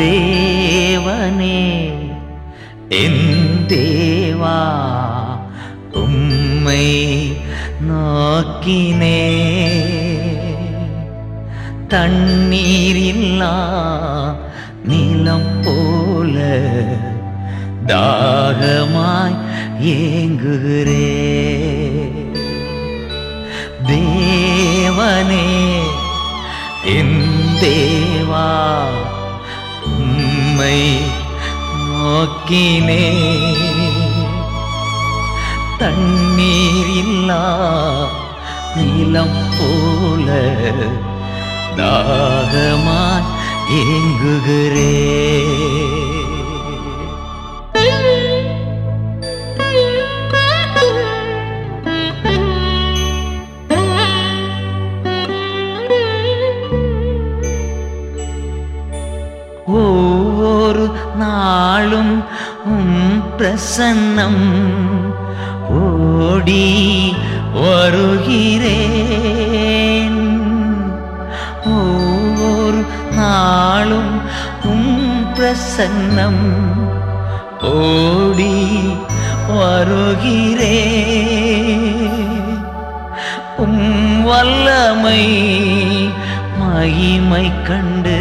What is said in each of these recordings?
தேவனே என் தேவா உம்மை நோக்கினே தண்ணீரில்லா நிலம் போல தாகமாய் ஏங்குகிறே தேவனே என் தேவா உம்மை நோக்கினே தண்ணீர் இல்லா நிலம் போல தாகமாய் ஏங்குகிறே ஒவ்வொரு நாளும் உம் பிரசன்னம் ஓடி வருகிறேன் ஒவ்வொரு நாளும் உம் பிரசன்னம் ஓடி வருகிறேன் உம் வல்லமை மகிமை கண்டு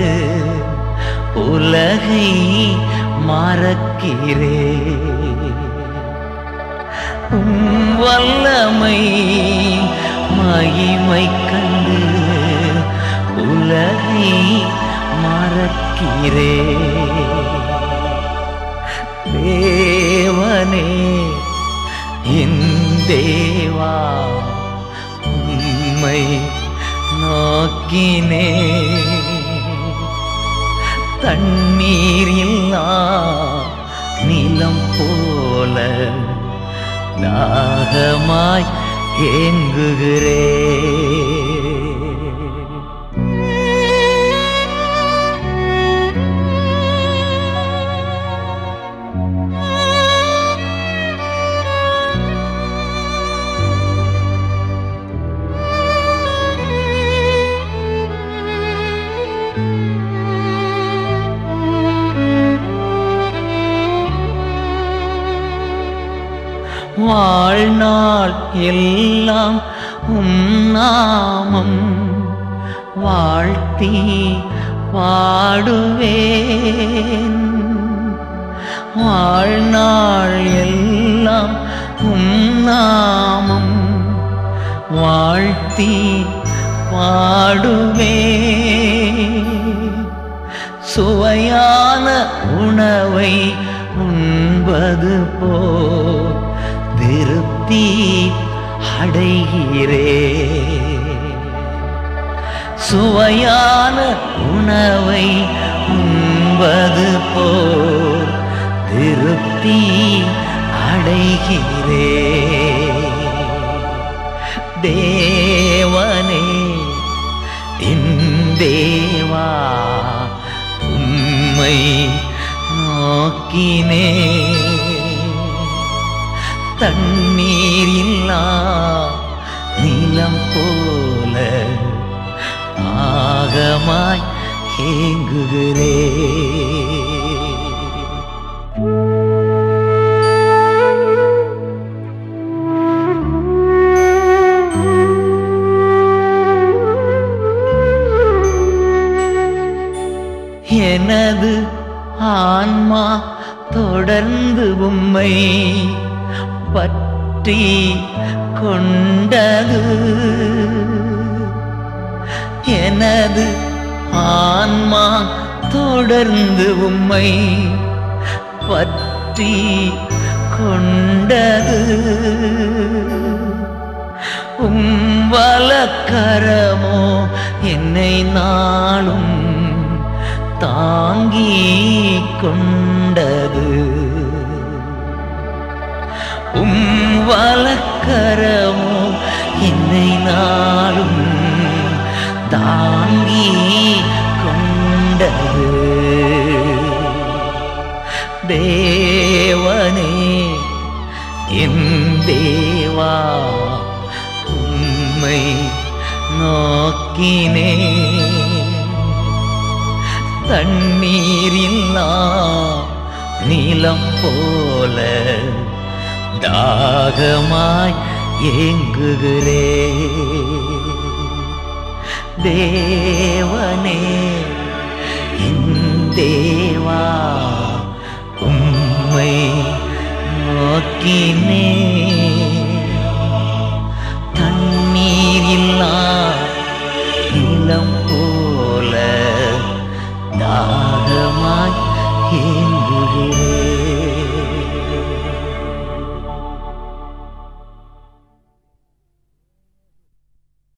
உலகை மறக்கிறே உம் வல்லமை மகிமை கண்டு உலகை மறக்கிறே தேவனே என் தேவா உம்மை நோக்கினே தண்ணீர் இல்லா நிலம் போல தாகமாய் ஏங்குகிறே வாழ்நாள் எல்லாம் உம் நாமம் வாழ்த்தி பாடுவேன் வாழ்நாள் எல்லாம் உம் நாமம் வாழ்த்தி பாடுவேன் சுவையான உணவை உண்பது போ திருப்தி அடைகிறே சுவையான உணவை உண்பது போ திருப்தி அடைகிறே தேவனே என் தேவா உம்மை நோக்கினே தண்ணீர் இல்லா நிலம் போல ஆகமாய் ஏங்குகிறே எனது ஆன்மா தொடர்ந்து உம்மை பற்றி கொண்டது எனது ஆன்மா தொடர்ந்து உம்மை பற்றி கொண்டது உம் வலக்கரமோ என்னை நாளும் தாங்கி கொண்டது உம் வலக்கரமோ என்னை நாளும் தாங்கி கொண்டது தேவனே என் தேவா உம்மை நோக்கினே தண்ணீர் இல்லா நீலம் போல தாகமாய் ஏங்குகிறே தேவனே என் தேவா உம்மை நோக்கினே தண்ணீர் இல்லா நிலம் போல தாகமாய் ஏங்குகிறே